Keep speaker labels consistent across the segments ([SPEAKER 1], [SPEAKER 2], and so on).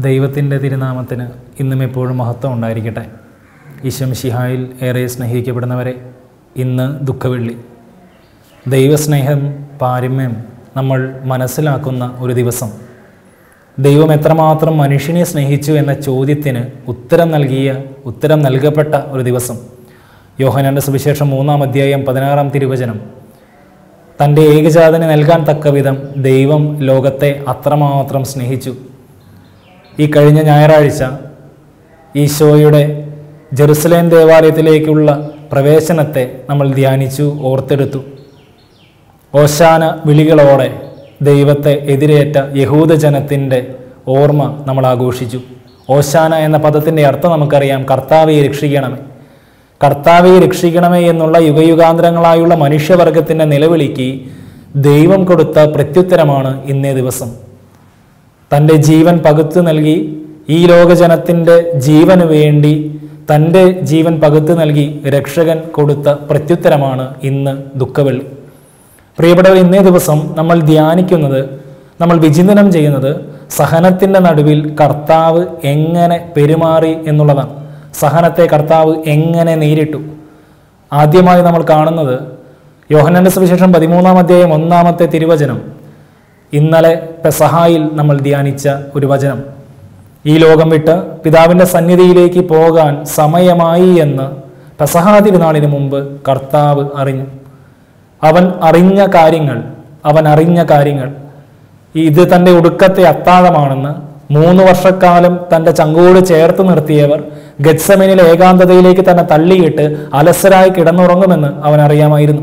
[SPEAKER 1] ദൈവത്തിൻ്റെ തിരുനാമത്തിന് ഇന്നും എപ്പോഴും മഹത്വം ഉണ്ടായിരിക്കട്ടെ ഈശം ഷിഹായിൽ ഏറെ സ്നേഹിക്കപ്പെടുന്നവരെ ഇന്ന് ദുഃഖവെള്ളി ദൈവസ്നേഹം പാരമ്യം നമ്മൾ മനസ്സിലാക്കുന്ന ഒരു ദിവസം ദൈവം എത്രമാത്രം മനുഷ്യനെ സ്നേഹിച്ചു എന്ന ചോദ്യത്തിന് ഉത്തരം നൽകിയ ഉത്തരം നൽകപ്പെട്ട ഒരു ദിവസം യോഹനാന്റെ സുവിശേഷം മൂന്നാം അധ്യായം പതിനാറാം തിരുവചനം തൻ്റെ ഏകജാതന് നൽകാൻ തക്ക വിധം ദൈവം ലോകത്തെ അത്രമാത്രം സ്നേഹിച്ചു ഈ കഴിഞ്ഞ ഞായറാഴ്ച ഈശോയുടെ ജെറുസലേം ദേവാലയത്തിലേക്കുള്ള പ്രവേശനത്തെ നമ്മൾ ധ്യാനിച്ചു ഓർത്തെടുത്തു ഓശാന വിളികളോടെ ദൈവത്തെ എതിരേറ്റ യഹൂദജനത്തിൻ്റെ ഓർമ്മ നമ്മൾ ആഘോഷിച്ചു ഓശാന എന്ന പദത്തിൻ്റെ അർത്ഥം നമുക്കറിയാം കർത്താവെ രക്ഷിക്കണമേ കർത്താവെ രക്ഷിക്കണമേ എന്നുള്ള യുഗയുഗാന്തരങ്ങളായുള്ള മനുഷ്യവർഗത്തിൻ്റെ നിലവിളിക്ക് ദൈവം കൊടുത്ത പ്രത്യുത്തരമാണ് ഇന്നേ ദിവസം തൻ്റെ ജീവൻ പകുത്തു നൽകി ഈ ലോകജനത്തിൻ്റെ ജീവന് വേണ്ടി തൻ്റെ ജീവൻ പകുത്തു നൽകി രക്ഷകൻ കൊടുത്ത പ്രത്യുത്തരമാണ് ഇന്ന് ദുഃഖവെള്ളി പ്രിയപ്പെട്ടവർ ഇന്നേ ദിവസം നമ്മൾ ധ്യാനിക്കുന്നത് നമ്മൾ വിചിന്തനം ചെയ്യുന്നത് സഹനത്തിൻ്റെ നടുവിൽ കർത്താവ് എങ്ങനെ പെരുമാറി എന്നുള്ളതാണ് സഹനത്തെ കർത്താവ് എങ്ങനെ നേരിട്ടു ആദ്യമായി നമ്മൾ കാണുന്നത് യോഹനന്റെ സുവിശേഷം പതിമൂന്നാം അധ്യായം ഒന്നാമത്തെ തിരുവചനം ഇന്നലെ പെസഹായിൽ നമ്മൾ ധ്യാനിച്ച ഒരു വചനം ഈ ലോകം വിട്ട് പിതാവിൻ്റെ സന്നിധിയിലേക്ക് പോകാൻ സമയമായി എന്ന് പെസഹാ തിരുനാളിന് മുമ്പ് കർത്താവ് അറിഞ്ഞു അവൻ അറിഞ്ഞ കാര്യങ്ങൾ അവൻ അറിഞ്ഞ കാര്യങ്ങൾ ഇത് തൻ്റെ ഒടുക്കത്തെ അത്താഴമാണെന്ന് മൂന്ന് വർഷക്കാലം തൻ്റെ ചങ്കോട് ചേർത്ത് നിർത്തിയവർ ഗത്സമനിലെ ഏകാന്തതയിലേക്ക് തന്നെ തള്ളിയിട്ട് അലസരായി കിടന്നുറങ്ങുമെന്ന് അവൻ അറിയാമായിരുന്നു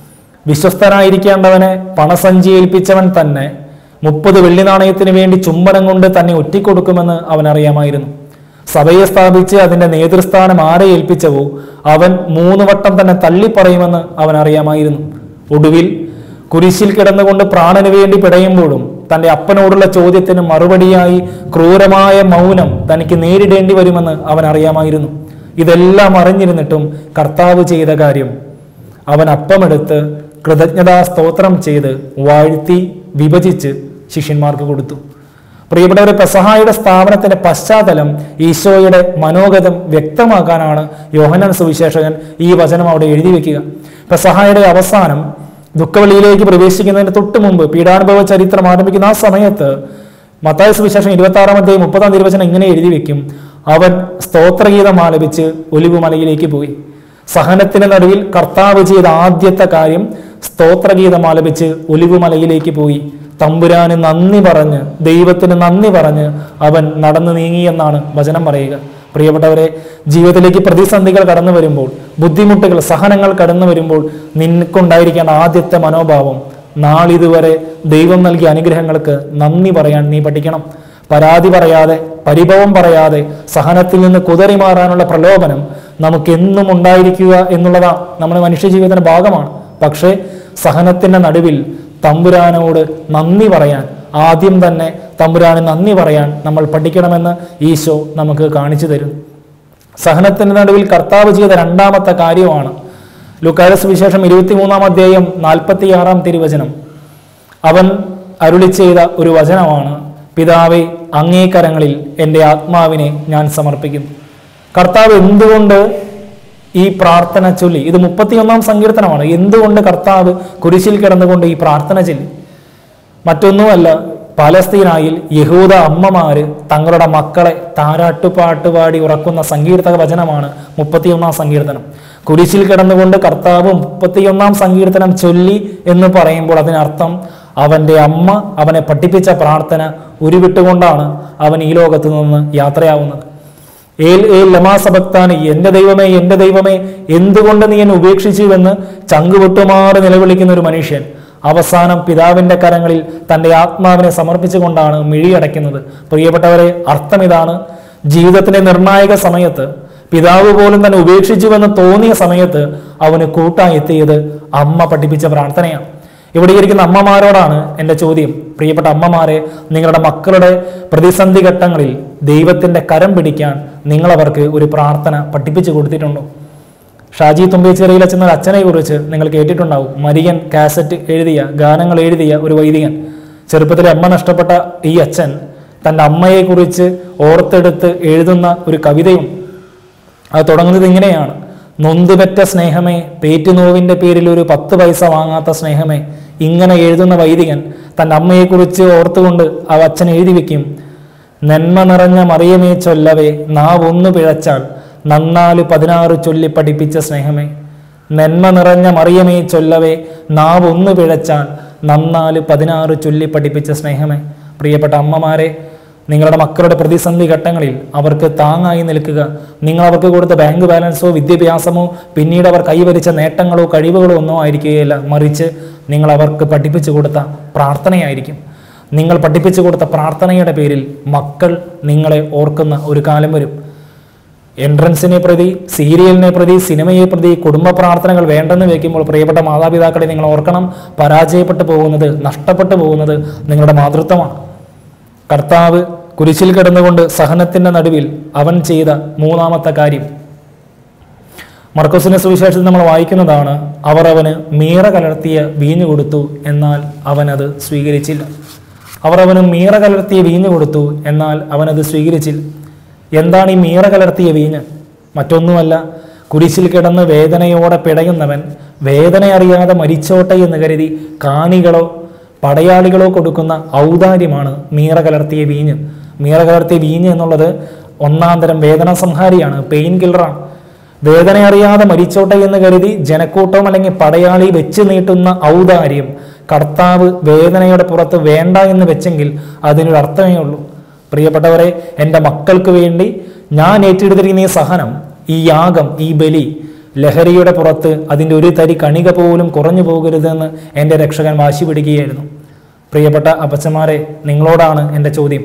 [SPEAKER 1] വിശ്വസ്തനായിരിക്കേണ്ടവനെ പണസഞ്ചി ഏൽപ്പിച്ചവൻ തന്നെ മുപ്പത് വെള്ളി നാണയത്തിന് വേണ്ടി ചുംബനം കൊണ്ട് തന്നെ ഒറ്റിക്കൊടുക്കുമെന്ന് അവൻ അറിയാമായിരുന്നു സഭയെ സ്ഥാപിച്ച് അതിന്റെ നേതൃസ്ഥാനം ആരെ ഏൽപ്പിച്ചവോ അവൻ മൂന്ന് വട്ടം തന്നെ തള്ളിപ്പറയുമെന്ന് അവൻ അറിയാമായിരുന്നു ഒടുവിൽ കുരിശിൽ കിടന്നുകൊണ്ട് പ്രാണന് വേണ്ടി പിടയുമ്പോഴും തന്റെ അപ്പനോടുള്ള ചോദ്യത്തിന് മറുപടിയായി ക്രൂരമായ മൗനം തനിക്ക് നേരിടേണ്ടി വരുമെന്ന് അവൻ അറിയാമായിരുന്നു ഇതെല്ലാം അറിഞ്ഞിരുന്നിട്ടും കർത്താവ് ചെയ്ത കാര്യം അവൻ അപ്പമെടുത്ത് കൃതജ്ഞതാ സ്തോത്രം ചെയ്ത് വാഴ്ത്തി വിഭജിച്ച് ശിഷ്യന്മാർക്ക് കൊടുത്തു പ്രിയപ്പെട്ടവരെ പെസഹായുടെ സ്ഥാപനത്തിന്റെ പശ്ചാത്തലം ഈശോയുടെ മനോഗതം വ്യക്തമാക്കാനാണ് യോഹനൻ സുവിശേഷകൻ ഈ വചനം അവിടെ എഴുതി വെക്കുക പെസഹായുടെ അവസാനം ദുഃഖവെളിയിലേക്ക് പ്രവേശിക്കുന്നതിന് തൊട്ട് മുമ്പ് പീഡാനുഭവ ചരിത്രം ആരംഭിക്കുന്ന ആ സമയത്ത് മത്തായ സുവിശേഷം ഇരുപത്തി ആറാം അധ്യായം മുപ്പതാം തിരുവചനം ഇങ്ങനെ എഴുതി വെക്കും അവൻ സ്തോത്രഗീതം ആലപിച്ച് ഒലിവുമലയിലേക്ക് പോയി സഹനത്തിന് നടുവിൽ കർത്താവ് ചെയ്ത ആദ്യത്തെ കാര്യം സ്തോത്രഗീതം ആലപിച്ച് ഒലിവുമലയിലേക്ക് പോയി തമ്പുരാന് നന്ദി പറഞ്ഞ് ദൈവത്തിന് നന്ദി പറഞ്ഞ് അവൻ നടന്നു നീങ്ങിയെന്നാണ് വചനം പറയുക പ്രിയപ്പെട്ടവരെ ജീവിതത്തിലേക്ക് പ്രതിസന്ധികൾ കടന്നു വരുമ്പോൾ ബുദ്ധിമുട്ടുകൾ സഹനങ്ങൾ കടന്നു വരുമ്പോൾ നിനക്കുണ്ടായിരിക്കേണ്ട ആദ്യത്തെ മനോഭാവം നാളിതുവരെ ദൈവം നൽകിയ അനുഗ്രഹങ്ങൾക്ക് നന്ദി പറയാൻ നീ പഠിക്കണം പരാതി പറയാതെ പരിഭവം പറയാതെ സഹനത്തിൽ നിന്ന് കുതറി മാറാനുള്ള പ്രലോഭനം നമുക്കെന്നും ഉണ്ടായിരിക്കുക എന്നുള്ളതാ നമ്മുടെ മനുഷ്യജീവിതത്തിന്റെ ഭാഗമാണ് പക്ഷേ സഹനത്തിന്റെ നടുവിൽ തമ്പുരാനോട് നന്ദി പറയാൻ ആദ്യം തന്നെ തമ്പുരാന് നന്ദി പറയാൻ നമ്മൾ പഠിക്കണമെന്ന് ഈശോ നമുക്ക് കാണിച്ചു തരും സഹനത്തിന്റെ നടുവിൽ കർത്താവ് ചെയ്ത രണ്ടാമത്തെ കാര്യമാണ് ലുക്കാരസ് വിശേഷം ഇരുപത്തിമൂന്നാം അധ്യായം നാൽപ്പത്തിയാറാം തിരുവചനം അവൻ അരുളി ചെയ്ത ഒരു വചനമാണ് പിതാവെ അങ്ങേ കരങ്ങളിൽ എൻ്റെ ആത്മാവിനെ ഞാൻ സമർപ്പിക്കുന്നു കർത്താവ് എന്തുകൊണ്ട് ഈ പ്രാർത്ഥന ചൊല്ലി ഇത് മുപ്പത്തിയൊന്നാം സങ്കീർത്തനമാണ് എന്തുകൊണ്ട് കർത്താവ് കുരിശിൽ കിടന്നുകൊണ്ട് ഈ പ്രാർത്ഥന ചൊല്ലി മറ്റൊന്നുമല്ല പലസ്തീനായിൽ യഹൂദ അമ്മമാര് തങ്ങളുടെ മക്കളെ താരാട്ടുപാട്ട് പാടി ഉറക്കുന്ന സങ്കീർത്തക വചനമാണ് മുപ്പത്തിയൊന്നാം സങ്കീർത്തനം കുരിശിൽ കിടന്നുകൊണ്ട് കർത്താവ് മുപ്പത്തിയൊന്നാം സങ്കീർത്തനം ചൊല്ലി എന്ന് പറയുമ്പോൾ അതിനർത്ഥം അവന്റെ അമ്മ അവനെ പഠിപ്പിച്ച പ്രാർത്ഥന ഉരുവിട്ടുകൊണ്ടാണ് അവൻ ഈ ലോകത്ത് നിന്ന് യാത്രയാവുന്നത് ഏൽ ഏൽ ലമാസഭക്താനി എന്റെ ദൈവമേ എന്റെ ദൈവമേ എന്തുകൊണ്ട് നീ എന്നെ ഉപേക്ഷിച്ചുവെന്ന് ചങ്കുപൊട്ടുമാറി നിലവിളിക്കുന്ന ഒരു മനുഷ്യൻ അവസാനം പിതാവിന്റെ കരങ്ങളിൽ തന്റെ ആത്മാവിനെ സമർപ്പിച്ചുകൊണ്ടാണ് മിഴിയടയ്ക്കുന്നത് പ്രിയപ്പെട്ടവരെ അർത്ഥം ഇതാണ് ജീവിതത്തിന്റെ നിർണായക സമയത്ത് പിതാവ് പോലും തന്നെ ഉപേക്ഷിച്ചുവെന്ന് തോന്നിയ സമയത്ത് അവന് കൂട്ടായി എത്തിയത് അമ്മ പഠിപ്പിച്ച പ്രാർത്ഥനയാണ് ഇവിടെ ഇരിക്കുന്ന അമ്മമാരോടാണ് എൻ്റെ ചോദ്യം പ്രിയപ്പെട്ട അമ്മമാരെ നിങ്ങളുടെ മക്കളുടെ പ്രതിസന്ധി ഘട്ടങ്ങളിൽ ദൈവത്തിൻ്റെ കരം പിടിക്കാൻ നിങ്ങളവർക്ക് ഒരു പ്രാർത്ഥന പഠിപ്പിച്ചു കൊടുത്തിട്ടുണ്ടോ ഷാജി തുമ്പേച്ചിറയിൽ അച്ഛൻ ഒരു അച്ഛനെ കുറിച്ച് നിങ്ങൾ കേട്ടിട്ടുണ്ടാവും മരിയൻ കാസറ്റ് എഴുതിയ ഗാനങ്ങൾ എഴുതിയ ഒരു വൈദികൻ ചെറുപ്പത്തിലെ അമ്മ നഷ്ടപ്പെട്ട ഈ അച്ഛൻ തൻ്റെ അമ്മയെക്കുറിച്ച് ഓർത്തെടുത്ത് എഴുതുന്ന ഒരു കവിതയുണ്ട് അത് തുടങ്ങുന്നത് ഇങ്ങനെയാണ് നൊന്തുപെറ്റ സ്നേഹമേ പേറ്റുനോവിൻ്റെ പേരിൽ ഒരു പത്ത് പൈസ വാങ്ങാത്ത സ്നേഹമേ ഇങ്ങനെ എഴുതുന്ന വൈദികൻ തൻ്റെ അമ്മയെക്കുറിച്ച് ഓർത്തുകൊണ്ട് ആ അച്ഛൻ എഴുതി വെക്കും നന്മ നിറഞ്ഞ മറിയമേ ചൊല്ലവേ നാവൊന്നു പിഴച്ചാൽ നന്നാല് പതിനാറ് ചൊല്ലി പഠിപ്പിച്ച സ്നേഹമേ നന്മ നിറഞ്ഞ മറിയമേ ചൊല്ലവേ നാവൊന്നു പിഴച്ചാൽ നന്നാല് പതിനാറ് ചൊല്ലി പഠിപ്പിച്ച സ്നേഹമേ പ്രിയപ്പെട്ട അമ്മമാരെ നിങ്ങളുടെ മക്കളുടെ പ്രതിസന്ധി ഘട്ടങ്ങളിൽ അവർക്ക് താങ്ങായി നിൽക്കുക നിങ്ങൾ അവർക്ക് കൊടുത്ത ബാങ്ക് ബാലൻസോ വിദ്യാഭ്യാസമോ പിന്നീട് അവർ കൈവരിച്ച നേട്ടങ്ങളോ കഴിവുകളോ ഒന്നോ ആയിരിക്കുകയില്ല മറിച്ച് നിങ്ങൾ അവർക്ക് പഠിപ്പിച്ചു കൊടുത്ത പ്രാർത്ഥനയായിരിക്കും നിങ്ങൾ പഠിപ്പിച്ചു കൊടുത്ത പ്രാർത്ഥനയുടെ പേരിൽ മക്കൾ നിങ്ങളെ ഓർക്കുന്ന ഒരു കാലം വരും എൻട്രൻസിനെ പ്രതി സീരിയലിനെ പ്രതി സിനിമയെ പ്രതി കുടുംബ പ്രാർത്ഥനകൾ വേണ്ടെന്ന് വെക്കുമ്പോൾ പ്രിയപ്പെട്ട മാതാപിതാക്കളെ നിങ്ങൾ ഓർക്കണം പരാജയപ്പെട്ടു പോകുന്നത് നഷ്ടപ്പെട്ടു പോകുന്നത് നിങ്ങളുടെ മാതൃത്വമാണ് കർത്താവ് കുരിശിൽ കിടന്നുകൊണ്ട് സഹനത്തിന്റെ നടുവിൽ അവൻ ചെയ്ത മൂന്നാമത്തെ കാര്യം മർക്കോസിന്റെ സുവിശേഷത്തിൽ നമ്മൾ വായിക്കുന്നതാണ് അവർ അവന് മീറ കലർത്തിയ വീഞ്ഞു കൊടുത്തു എന്നാൽ അവനത് സ്വീകരിച്ചില്ല അവർ അവന് മീറ കലർത്തിയ വീഞ്ഞു കൊടുത്തു എന്നാൽ അവനത് സ്വീകരിച്ചില്ല എന്താണ് ഈ മീറ കലർത്തിയ വീഞ്ഞ് മറ്റൊന്നുമല്ല കുരിശിൽ കിടന്ന് വേദനയോടെ പിടയുന്നവൻ വേദന അറിയാതെ മരിച്ചോട്ടെ എന്ന് കരുതി കാണികളോ പടയാളികളോ കൊടുക്കുന്ന ഔദാര്യമാണ് മീറ കലർത്തിയ വീഞ്ഞ് മീറ കലർത്തിയ വീഞ്ഞ് എന്നുള്ളത് ഒന്നാം തരം വേദന സംഹാരിയാണ് പെയിൻ കില്ലറാണ് വേദന അറിയാതെ മരിച്ചോട്ടെ എന്ന് കരുതി ജനക്കൂട്ടം അല്ലെങ്കിൽ പടയാളി വെച്ച് നീട്ടുന്ന ഔദാര്യം കർത്താവ് വേദനയുടെ പുറത്ത് വേണ്ട എന്ന് വെച്ചെങ്കിൽ അതിനൊരു അർത്ഥമേ ഉള്ളൂ പ്രിയപ്പെട്ടവരെ എൻ്റെ മക്കൾക്ക് വേണ്ടി ഞാൻ ഏറ്റെടുത്തിരിക്കുന്ന ഈ സഹനം ഈ യാഗം ഈ ബലി ലഹരിയുടെ പുറത്ത് അതിൻ്റെ ഒരു തരി കണിക പോലും കുറഞ്ഞു പോകരുതെന്ന് എൻ്റെ രക്ഷകൻ വാശി പിടിക്കുകയായിരുന്നു പ്രിയപ്പെട്ട അപ്പച്ചന്മാരെ നിങ്ങളോടാണ് എൻ്റെ ചോദ്യം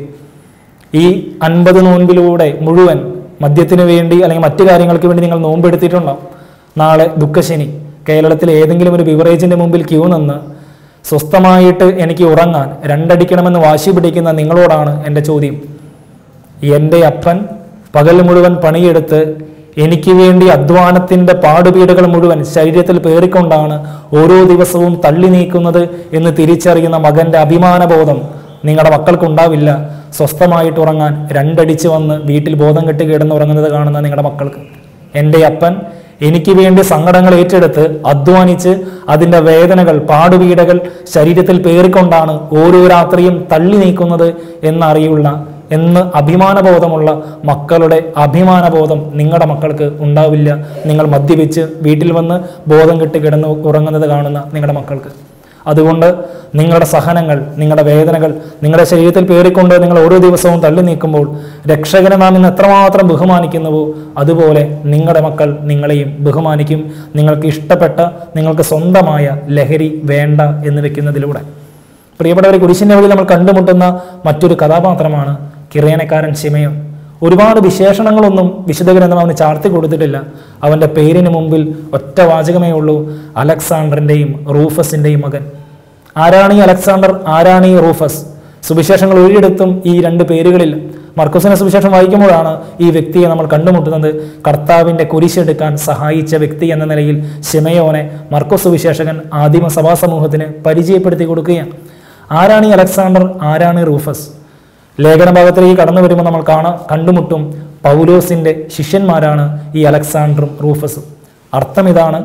[SPEAKER 1] ഈ അൻപത് നോൻപിലൂടെ മുഴുവൻ മദ്യത്തിന് വേണ്ടി അല്ലെങ്കിൽ മറ്റു കാര്യങ്ങൾക്ക് വേണ്ടി നിങ്ങൾ നോമ്പെടുത്തിട്ടുണ്ടാവും നാളെ ദുഃഖശനി കേരളത്തിലെ ഏതെങ്കിലും ഒരു ബിവറേജിന്റെ മുമ്പിൽ ക്യൂ നിന്ന് സ്വസ്ഥമായിട്ട് എനിക്ക് ഉറങ്ങാൻ രണ്ടടിക്കണമെന്ന് വാശി പിടിക്കുന്ന നിങ്ങളോടാണ് എൻ്റെ ചോദ്യം എൻ്റെ അപ്പൻ പകൽ മുഴുവൻ പണിയെടുത്ത് എനിക്ക് വേണ്ടി അധ്വാനത്തിൻ്റെ പാടുപീടുകൾ മുഴുവൻ ശരീരത്തിൽ പേറിക്കൊണ്ടാണ് ഓരോ ദിവസവും തള്ളി നീക്കുന്നത് എന്ന് തിരിച്ചറിയുന്ന മകൻ്റെ അഭിമാനബോധം നിങ്ങളുടെ മക്കൾക്കുണ്ടാവില്ല സ്വസ്ഥമായിട്ട് ഉറങ്ങാൻ രണ്ടടിച്ച് വന്ന് വീട്ടിൽ ബോധം കെട്ടി കിടന്ന് ഉറങ്ങുന്നത് കാണുന്ന നിങ്ങളുടെ മക്കൾക്ക് എൻ്റെ അപ്പൻ എനിക്ക് വേണ്ടി സങ്കടങ്ങൾ ഏറ്റെടുത്ത് അധ്വാനിച്ച് അതിൻ്റെ വേദനകൾ പാടുപീടകൾ ശരീരത്തിൽ പേറിക്കൊണ്ടാണ് ഓരോ രാത്രിയും തള്ളി നീക്കുന്നത് എന്നറിയുള്ള എന്ന് അഭിമാനബോധമുള്ള മക്കളുടെ അഭിമാനബോധം നിങ്ങളുടെ മക്കൾക്ക് ഉണ്ടാവില്ല നിങ്ങൾ മദ്യപിച്ച് വീട്ടിൽ വന്ന് ബോധം കെട്ടി കിടന്ന് ഉറങ്ങുന്നത് കാണുന്ന നിങ്ങളുടെ മക്കൾക്ക് അതുകൊണ്ട് നിങ്ങളുടെ സഹനങ്ങൾ നിങ്ങളുടെ വേദനകൾ നിങ്ങളുടെ ശരീരത്തിൽ പേറിക്കൊണ്ട് നിങ്ങൾ ഓരോ ദിവസവും തള്ളി നീക്കുമ്പോൾ രക്ഷകനെ നാം ഇന്ന് എത്രമാത്രം ബഹുമാനിക്കുന്നുവോ അതുപോലെ നിങ്ങളുടെ മക്കൾ നിങ്ങളെയും ബഹുമാനിക്കും നിങ്ങൾക്ക് ഇഷ്ടപ്പെട്ട നിങ്ങൾക്ക് സ്വന്തമായ ലഹരി വേണ്ട എന്ന് വെക്കുന്നതിലൂടെ പ്രിയപ്പെട്ടവരെ കുരിശിൻ്റെ വഴി നമ്മൾ കണ്ടുമുട്ടുന്ന മറ്റൊരു കഥാപാത്രമാണ് കിറയനക്കാരൻ ശിമയോ ഒരുപാട് വിശേഷണങ്ങളൊന്നും വിശുദ്ധ ഗ്രന്ഥം അവന് ചാർത്തി കൊടുത്തിട്ടില്ല അവൻ്റെ പേരിന് മുമ്പിൽ ഒറ്റ വാചകമേ ഉള്ളൂ അലക്സാണ്ടറിൻ്റെയും റൂഫസിൻ്റെയും മകൻ ആരാണ് ഈ അലക്സാണ്ടർ ആരാണ് ഈ റൂഫസ് സുവിശേഷങ്ങൾ ഒരിടത്തും ഈ രണ്ട് പേരുകളിൽ മർക്കോസിന്റെ സുവിശേഷം വായിക്കുമ്പോഴാണ് ഈ വ്യക്തിയെ നമ്മൾ കണ്ടുമുട്ടുന്നത് കർത്താവിൻ്റെ കുരിശെടുക്കാൻ സഹായിച്ച വ്യക്തി എന്ന നിലയിൽ ശിമയോനെ മർക്കോസ് സുവിശേഷകൻ ആദിമ സഭാ സമൂഹത്തിന് പരിചയപ്പെടുത്തി കൊടുക്കുകയാണ് ആരാണ് ഈ അലക്സാണ്ടർ ആരാണ് ഈ റൂഫസ് ലേഖന ഭാഗത്തിലേക്ക് കടന്നു വരുമ്പോൾ നമ്മൾ കാണാം കണ്ടുമുട്ടും പൗലോസിന്റെ ശിഷ്യന്മാരാണ് ഈ അലക്സാണ്ടറും റൂഫസും അർത്ഥം ഇതാണ്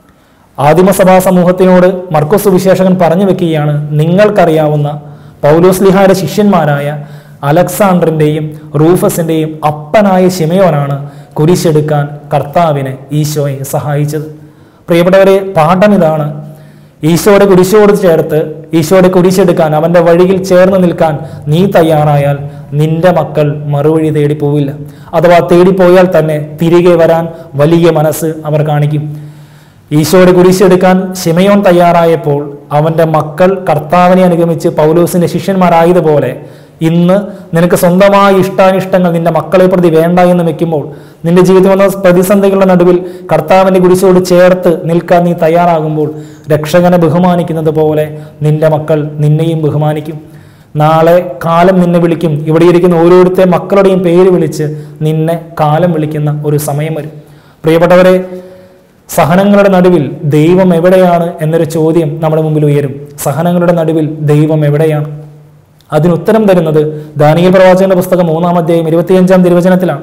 [SPEAKER 1] ആദിമസഭാ സമൂഹത്തിനോട് മർക്കോസ് വിശേഷകൻ പറഞ്ഞു വെക്കുകയാണ് നിങ്ങൾക്കറിയാവുന്ന പൗലോസ് ലിഹായുടെ ശിഷ്യന്മാരായ അലക്സാണ്ടറിന്റെയും റൂഫസിന്റെയും അപ്പനായ ശിമയോനാണ് കുരിശെടുക്കാൻ കർത്താവിനെ ഈശോയെ സഹായിച്ചത് പ്രിയപ്പെട്ടവരെ പാഠം ഇതാണ് ഈശോയുടെ കുരിശോട് ചേർത്ത് ഈശോയുടെ കുരിശെടുക്കാൻ അവന്റെ വഴിയിൽ ചേർന്ന് നിൽക്കാൻ നീ തയ്യാറായാൽ നിന്റെ മക്കൾ മറുവഴി തേടി പോവില്ല അഥവാ തേടിപ്പോയാൽ തന്നെ തിരികെ വരാൻ വലിയ മനസ്സ് അവർ കാണിക്കും ഈശോയുടെ കുരിശെടുക്കാൻ ശിമയോൻ തയ്യാറായപ്പോൾ അവന്റെ മക്കൾ കർത്താവിനെ അനുഗമിച്ച് പൗലോസിന്റെ ശിഷ്യന്മാരായതുപോലെ ഇന്ന് നിനക്ക് സ്വന്തമായ ഇഷ്ടാനിഷ്ടങ്ങൾ നിന്റെ മക്കളെ പ്രതി വേണ്ട എന്ന് വെക്കുമ്പോൾ നിന്റെ ജീവിതത്തിൽ വന്ന പ്രതിസന്ധികളുടെ നടുവിൽ കർത്താവിന്റെ കുരിശോട് ചേർത്ത് നിൽക്കാൻ നീ തയ്യാറാകുമ്പോൾ രക്ഷകനെ ബഹുമാനിക്കുന്നത് പോലെ നിന്റെ മക്കൾ നിന്നെയും ബഹുമാനിക്കും നാളെ കാലം നിന്നെ വിളിക്കും ഇവിടെ ഇരിക്കുന്ന ഓരോരുത്തരെ മക്കളുടെയും പേര് വിളിച്ച് നിന്നെ കാലം വിളിക്കുന്ന ഒരു സമയം വരും പ്രിയപ്പെട്ടവരെ സഹനങ്ങളുടെ നടുവിൽ ദൈവം എവിടെയാണ് എന്നൊരു ചോദ്യം നമ്മുടെ മുമ്പിൽ ഉയരും സഹനങ്ങളുടെ നടുവിൽ ദൈവം എവിടെയാണ് അതിന് ഉത്തരം തരുന്നത് ദാനിയൽ പ്രവാചകന്റെ പുസ്തകം മൂന്നാം അധ്യായം ഇരുപത്തിയഞ്ചാം തിരുവചനത്തിലാണ്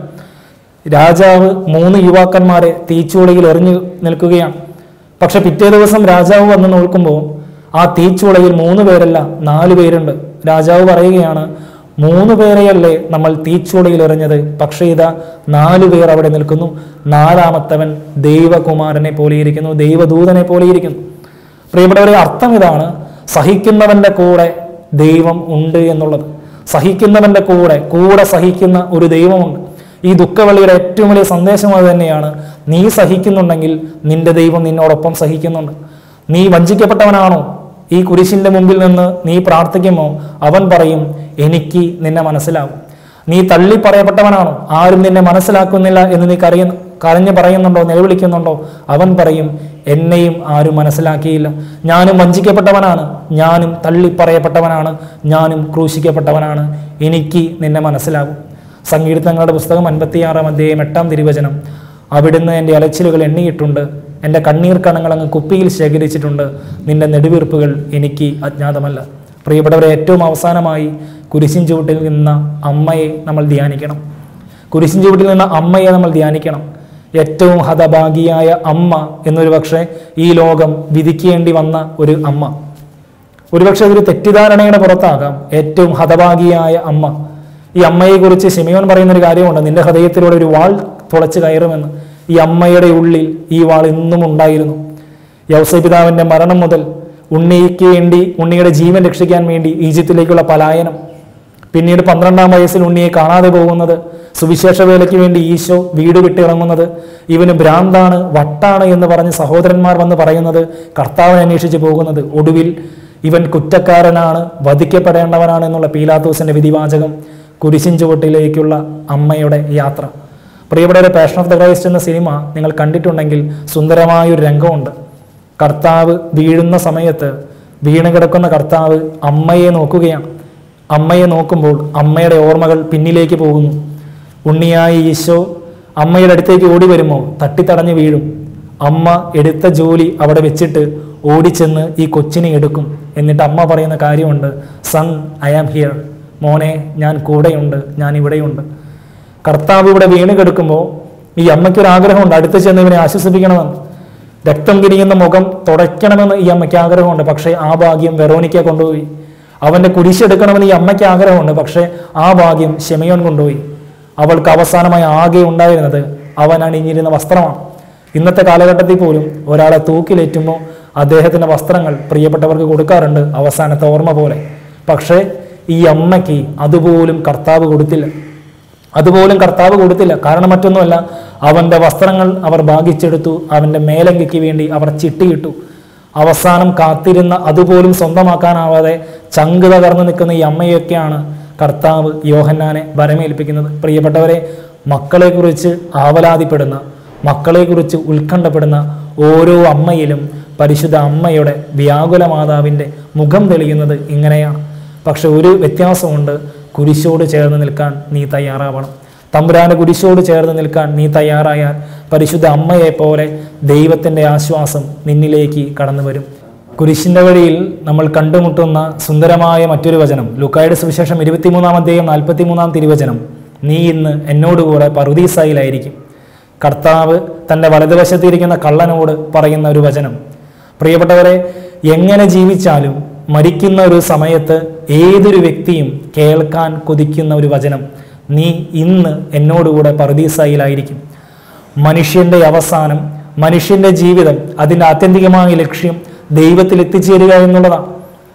[SPEAKER 1] രാജാവ് മൂന്ന് യുവാക്കന്മാരെ തീച്ചൂളയിൽ എറിഞ്ഞു നിൽക്കുകയാണ് പക്ഷെ പിറ്റേ ദിവസം രാജാവ് വന്ന് നോക്കുമ്പോൾ ആ തീച്ചൂളയിൽ മൂന്ന് പേരല്ല നാല് പേരുണ്ട് രാജാവ് പറയുകയാണ് മൂന്ന് പേരെയല്ലേ നമ്മൾ തീച്ചൂളയിൽ എറിഞ്ഞത് പക്ഷേ ഇതാ നാലു പേർ അവിടെ നിൽക്കുന്നു നാലാമത്തവൻ ദൈവകുമാരനെ പോലെയിരിക്കുന്നു ദൈവദൂതനെ പോലെയിരിക്കുന്നു പ്രിയപ്പെട്ടവരെ അർത്ഥം ഇതാണ് സഹിക്കുന്നവന്റെ കൂടെ ദൈവം ഉണ്ട് എന്നുള്ളത് സഹിക്കുന്നവന്റെ കൂടെ കൂടെ സഹിക്കുന്ന ഒരു ദൈവമുണ്ട് ഈ ദുഃഖവെള്ളിയുടെ ഏറ്റവും വലിയ സന്ദേശം അത് തന്നെയാണ് നീ സഹിക്കുന്നുണ്ടെങ്കിൽ നിന്റെ ദൈവം നിന്നോടൊപ്പം സഹിക്കുന്നുണ്ട് നീ വഞ്ചിക്കപ്പെട്ടവനാണോ ഈ കുരിശിന്റെ മുമ്പിൽ നിന്ന് നീ പ്രാർത്ഥിക്കുമോ അവൻ പറയും എനിക്ക് നിന്നെ മനസ്സിലാവും നീ തള്ളി പറയപ്പെട്ടവനാണോ ആരും നിന്നെ മനസ്സിലാക്കുന്നില്ല എന്ന് നീ കരയുന്നു കരഞ്ഞു പറയുന്നുണ്ടോ നിലവിളിക്കുന്നുണ്ടോ അവൻ പറയും എന്നെയും ആരും മനസ്സിലാക്കിയില്ല ഞാനും വഞ്ചിക്കപ്പെട്ടവനാണ് ഞാനും തള്ളി പറയപ്പെട്ടവനാണ് ഞാനും ക്രൂശിക്കപ്പെട്ടവനാണ് എനിക്ക് നിന്നെ മനസ്സിലാകും സംഗീതങ്ങളുടെ പുസ്തകം അൻപത്തിയാറാം അധ്യായം എട്ടാം തിരുവചനം അവിടുന്ന് എൻ്റെ അലച്ചിലുകൾ എണ്ണിയിട്ടുണ്ട് എൻ്റെ കണ്ണീർ കണങ്ങൾ അങ്ങ് കുപ്പിയിൽ ശേഖരിച്ചിട്ടുണ്ട് നിന്റെ നെടുവീർപ്പുകൾ എനിക്ക് അജ്ഞാതമല്ല പ്രിയപ്പെട്ടവരെ ഏറ്റവും അവസാനമായി കുരിശിൻ ചുവട്ടിൽ നിന്ന അമ്മയെ നമ്മൾ ധ്യാനിക്കണം കുരിശിൻ ചുവട്ടിൽ നിന്ന അമ്മയെ നമ്മൾ ധ്യാനിക്കണം ഏറ്റവും ഹതഭാഗിയായ അമ്മ എന്നൊരു പക്ഷേ ഈ ലോകം വിധിക്കേണ്ടി വന്ന ഒരു അമ്മ ഒരുപക്ഷെ അതൊരു തെറ്റിദ്ധാരണയുടെ പുറത്താകാം ഏറ്റവും ഹതഭാഗിയായ അമ്മ ഈ അമ്മയെക്കുറിച്ച് ശിമയോൻ പറയുന്ന ഒരു കാര്യമുണ്ട് നിന്റെ ഹൃദയത്തിലൂടെ ഒരു വാൾ തുളച്ച് കയറുമെന്ന് ഈ അമ്മയുടെ ഉള്ളിൽ ഈ വാൾ ഇന്നും ഉണ്ടായിരുന്നു യൗസ പിതാവിന്റെ മരണം മുതൽ ഉണ്ണിക്ക് വേണ്ടി ഉണ്ണിയുടെ ജീവൻ രക്ഷിക്കാൻ വേണ്ടി ഈജിപ്തിലേക്കുള്ള പലായനം പിന്നീട് പന്ത്രണ്ടാം വയസ്സിൽ ഉണ്ണിയെ കാണാതെ പോകുന്നത് സുവിശേഷ വേലയ്ക്ക് വേണ്ടി ഈശോ വീട് വിട്ടിറങ്ങുന്നത് ഇവന് ഭ്രാന്താണ് വട്ടാണ് എന്ന് പറഞ്ഞ് സഹോദരന്മാർ വന്ന് പറയുന്നത് കർത്താവിനെ അന്വേഷിച്ച് പോകുന്നത് ഒടുവിൽ ഇവൻ കുറ്റക്കാരനാണ് വധിക്കപ്പെടേണ്ടവനാണ് എന്നുള്ള പീലാത്തോസിന്റെ വിധിവാചകം കുരിശിൻ ചുവട്ടിലേക്കുള്ള അമ്മയുടെ യാത്ര പ്രിയപ്പെട്ടവരെ പാഷൻ ഓഫ് ദ ക്രൈസ്റ്റ് എന്ന സിനിമ നിങ്ങൾ കണ്ടിട്ടുണ്ടെങ്കിൽ സുന്ദരമായൊരു രംഗമുണ്ട് കർത്താവ് വീഴുന്ന സമയത്ത് വീണ് കിടക്കുന്ന കർത്താവ് അമ്മയെ നോക്കുകയാണ് അമ്മയെ നോക്കുമ്പോൾ അമ്മയുടെ ഓർമ്മകൾ പിന്നിലേക്ക് പോകുന്നു ഉണ്ണിയായ ഈശോ അമ്മയുടെ അടുത്തേക്ക് ഓടി വരുമ്പോൾ തട്ടിത്തടഞ്ഞ് വീഴും അമ്മ എടുത്ത ജോലി അവിടെ വെച്ചിട്ട് ഓടിച്ചെന്ന് ഈ കൊച്ചിനെ എടുക്കും എന്നിട്ട് അമ്മ പറയുന്ന കാര്യമുണ്ട് സൺ ഐ ആം ഹിയർ മോനെ ഞാൻ കൂടെയുണ്ട് ഞാൻ ഇവിടെയുണ്ട് കർത്താവ് ഇവിടെ വീണ് കിടക്കുമ്പോൾ ഈ അമ്മയ്ക്കൊരു ആഗ്രഹമുണ്ട് അടുത്ത് ചെന്ന് ഇവനെ ആശ്വസിപ്പിക്കണമെന്ന് രക്തം കിരിയുന്ന മുഖം തുടയ്ക്കണമെന്ന് ഈ അമ്മയ്ക്ക് ആഗ്രഹമുണ്ട് പക്ഷേ ആ ഭാഗ്യം വെറോനിക്ക കൊണ്ടുപോയി അവന്റെ കുരിശെടുക്കണമെന്ന് ഈ അമ്മയ്ക്ക് ആഗ്രഹമുണ്ട് പക്ഷേ ആ ഭാഗ്യം ഷെമയോൻ കൊണ്ടുപോയി അവൾക്ക് അവസാനമായി ആകെ ഉണ്ടായിരുന്നത് അവൻ അണിഞ്ഞിരുന്ന വസ്ത്രമാണ് ഇന്നത്തെ കാലഘട്ടത്തിൽ പോലും ഒരാളെ തൂക്കിലേറ്റുമ്പോൾ അദ്ദേഹത്തിന്റെ വസ്ത്രങ്ങൾ പ്രിയപ്പെട്ടവർക്ക് കൊടുക്കാറുണ്ട് അവസാനത്തെ ഓർമ്മ പോലെ പക്ഷേ ഈ അമ്മയ്ക്ക് അതുപോലും കർത്താവ് കൊടുത്തില്ല അതുപോലും കർത്താവ് കൊടുത്തില്ല കാരണം മറ്റൊന്നുമല്ല അവന്റെ വസ്ത്രങ്ങൾ അവർ ഭാഗിച്ചെടുത്തു അവന്റെ മേലങ്കിക്ക് വേണ്ടി അവർ ചിട്ടിയിട്ടു അവസാനം കാത്തിരുന്ന അതുപോലും സ്വന്തമാക്കാനാവാതെ ചങ്ക് തകർന്നു നിൽക്കുന്ന ഈ അമ്മയൊക്കെയാണ് കർത്താവ് യോഹന്നാനെ വരമേൽപ്പിക്കുന്നത് പ്രിയപ്പെട്ടവരെ മക്കളെക്കുറിച്ച് ആവലാതിപ്പെടുന്ന മക്കളെക്കുറിച്ച് ഉത്കണ്ഠപ്പെടുന്ന ഓരോ അമ്മയിലും പരിശുദ്ധ അമ്മയുടെ വ്യാകുല മാതാവിൻ്റെ മുഖം തെളിയുന്നത് ഇങ്ങനെയാണ് പക്ഷെ ഒരു വ്യത്യാസമുണ്ട് കുരിശോട് ചേർന്ന് നിൽക്കാൻ നീ തയ്യാറാവണം തമ്പുരാന്റെ കുരിശോട് ചേർന്ന് നിൽക്കാൻ നീ തയ്യാറായാൽ പരിശുദ്ധ അമ്മയെ പോലെ ദൈവത്തിൻ്റെ ആശ്വാസം നിന്നിലേക്ക് കടന്നു വരും കുരിശിന്റെ വഴിയിൽ നമ്മൾ കണ്ടുമുട്ടുന്ന സുന്ദരമായ മറ്റൊരു വചനം ലുക്കായുടെ സുവിശേഷം ഇരുപത്തിമൂന്നാം അധ്യായം നാൽപ്പത്തിമൂന്നാം തിരുവചനം നീ ഇന്ന് എന്നോടുകൂടെ പറുദീസായിലായിരിക്കും കർത്താവ് തൻ്റെ വലതുവശത്തിരിക്കുന്ന കള്ളനോട് പറയുന്ന ഒരു വചനം പ്രിയപ്പെട്ടവരെ എങ്ങനെ ജീവിച്ചാലും മരിക്കുന്ന ഒരു സമയത്ത് ഏതൊരു വ്യക്തിയും കേൾക്കാൻ കൊതിക്കുന്ന ഒരു വചനം നീ ഇന്ന് എന്നോടുകൂടെ പറുദീസായിലായിരിക്കും മനുഷ്യന്റെ അവസാനം മനുഷ്യന്റെ ജീവിതം അതിൻ്റെ ആത്യന്തികമായ ലക്ഷ്യം ദൈവത്തിൽ എത്തിച്ചേരുക എന്നുള്ളതാണ്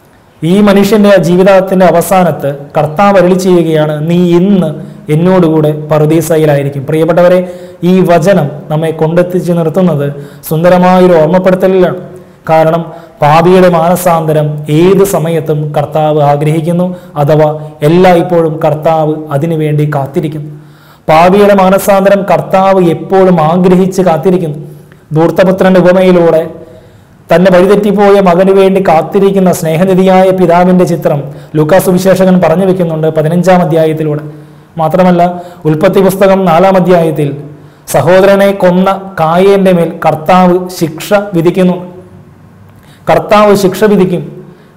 [SPEAKER 1] ഈ മനുഷ്യന്റെ ജീവിതത്തിന്റെ അവസാനത്ത് കർത്താവ് അരളി ചെയ്യുകയാണ് നീ ഇന്ന് എന്നോടുകൂടെ പറുദീസയിലായിരിക്കും പ്രിയപ്പെട്ടവരെ ഈ വചനം നമ്മെ കൊണ്ടെത്തിച്ച് നിർത്തുന്നത് സുന്ദരമായൊരു ഓർമ്മപ്പെടുത്തലിലാണ് കാരണം പാപിയുടെ മാനസാന്തരം ഏത് സമയത്തും കർത്താവ് ആഗ്രഹിക്കുന്നു അഥവാ എല്ലായ്പ്പോഴും കർത്താവ് അതിനുവേണ്ടി കാത്തിരിക്കുന്നു പാപിയുടെ മാനസാന്തരം കർത്താവ് എപ്പോഴും ആഗ്രഹിച്ച് കാത്തിരിക്കുന്നു ധൂർത്തപുത്രന്റെ ഉപമയിലൂടെ തന്നെ വഴിതെറ്റിപ്പോയ മകന് വേണ്ടി കാത്തിരിക്കുന്ന സ്നേഹനിധിയായ പിതാവിന്റെ ചിത്രം ലൂക്കാസ് സുവിശേഷകൻ പറഞ്ഞു വെക്കുന്നുണ്ട് പതിനഞ്ചാം അധ്യായത്തിലൂടെ മാത്രമല്ല ഉൽപ്പത്തി പുസ്തകം നാലാം അധ്യായത്തിൽ സഹോദരനെ കൊന്ന കായേന്റെ മേൽ കർത്താവ് ശിക്ഷ വിധിക്കുന്നു കർത്താവ് ശിക്ഷ വിധിക്കും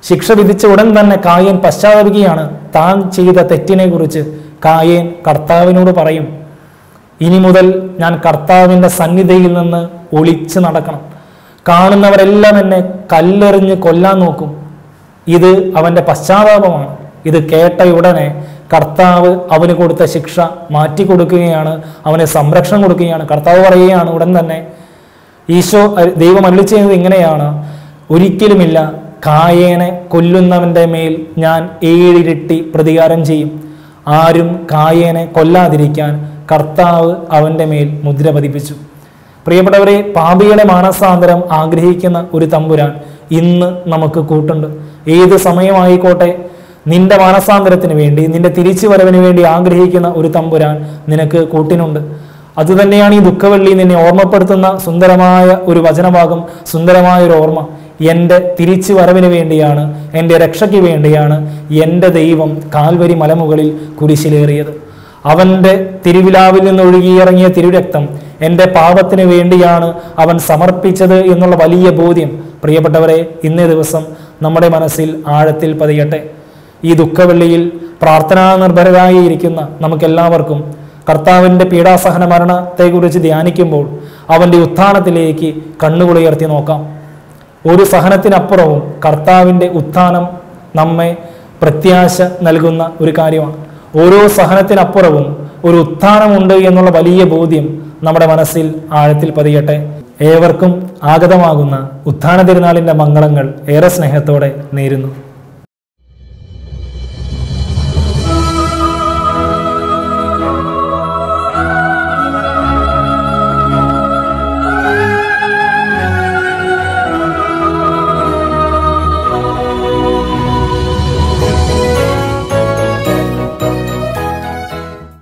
[SPEAKER 1] ശിക്ഷ വിധിച്ച ഉടൻ തന്നെ കായൻ പശ്ചാത്തപിക്കുകയാണ് താൻ ചെയ്ത തെറ്റിനെ കുറിച്ച് കായേൻ കർത്താവിനോട് പറയും ഇനി മുതൽ ഞാൻ കർത്താവിൻ്റെ സന്നിധിയിൽ നിന്ന് ഒളിച്ച് നടക്കണം കാണുന്നവരെല്ലാം എന്നെ കല്ലെറിഞ്ഞ് കൊല്ലാൻ നോക്കും ഇത് അവൻ്റെ പശ്ചാത്താപമാണ് ഇത് കേട്ട ഉടനെ കർത്താവ് അവന് കൊടുത്ത ശിക്ഷ മാറ്റി കൊടുക്കുകയാണ് അവന് സംരക്ഷണം കൊടുക്കുകയാണ് കർത്താവ് പറയുകയാണ് ഉടൻ തന്നെ ഈശോ അഹ് ദൈവം അരുളി ചെയ്യുന്നത് ഇങ്ങനെയാണ് ഒരിക്കലുമില്ല കായേനെ കൊല്ലുന്നവൻ്റെ മേൽ ഞാൻ ഏഴിരട്ടി പ്രതികാരം ചെയ്യും ആരും കായേനെ കൊല്ലാതിരിക്കാൻ കർത്താവ് അവൻ്റെ മേൽ മുദ്ര പതിപ്പിച്ചു പ്രിയപ്പെട്ടവരെ പാപികളെ മാനസാന്തരം ആഗ്രഹിക്കുന്ന ഒരു തമ്പുരാൻ ഇന്ന് നമുക്ക് കൂട്ടുണ്ട് ഏത് സമയമായിക്കോട്ടെ നിന്റെ മാനസാന്തരത്തിന് വേണ്ടി നിന്റെ തിരിച്ചു വരവിന് വേണ്ടി ആഗ്രഹിക്കുന്ന ഒരു തമ്പുരാൻ നിനക്ക് കൂട്ടിനുണ്ട് അതുതന്നെയാണ് ഈ ദുഃഖവെള്ളി നിന്നെ ഓർമ്മപ്പെടുത്തുന്ന സുന്ദരമായ ഒരു വചനഭാഗം സുന്ദരമായ ഒരു ഓർമ്മ എൻ്റെ തിരിച്ചു വരവിന് വേണ്ടിയാണ് എൻ്റെ രക്ഷയ്ക്ക് വേണ്ടിയാണ് എൻ്റെ ദൈവം കാൽവരി മലമുകളിൽ കുരിശിലേറിയത് അവൻ്റെ തിരുവിലാവിൽ നിന്ന് ഒഴുകിയിറങ്ങിയ തിരുരക്തം എൻ്റെ പാപത്തിന് വേണ്ടിയാണ് അവൻ സമർപ്പിച്ചത് എന്നുള്ള വലിയ ബോധ്യം പ്രിയപ്പെട്ടവരെ ഇന്നേ ദിവസം നമ്മുടെ മനസ്സിൽ ആഴത്തിൽ പതിയട്ടെ ഈ ദുഃഖവെള്ളിയിൽ പ്രാർത്ഥനാ നിർഭരരായി ഇരിക്കുന്ന നമുക്കെല്ലാവർക്കും കർത്താവിൻ്റെ പീഡാസഹന മരണത്തെക്കുറിച്ച് ധ്യാനിക്കുമ്പോൾ അവൻ്റെ ഉത്ഥാനത്തിലേക്ക് കണ്ണുകുളിയർത്തി നോക്കാം ഒരു സഹനത്തിനപ്പുറവും കർത്താവിൻ്റെ ഉത്ഥാനം നമ്മെ പ്രത്യാശ നൽകുന്ന ഒരു കാര്യമാണ് ഓരോ സഹനത്തിനപ്പുറവും ഒരു ഉത്ഥാനമുണ്ട് എന്നുള്ള വലിയ ബോധ്യം നമ്മുടെ മനസ്സിൽ ആഴത്തിൽ പതിയട്ടെ ഏവർക്കും ആഗതമാകുന്ന ഉത്ഥാന തിരുനാളിൻ്റെ മംഗളങ്ങൾ ഏറെ സ്നേഹത്തോടെ നേരുന്നു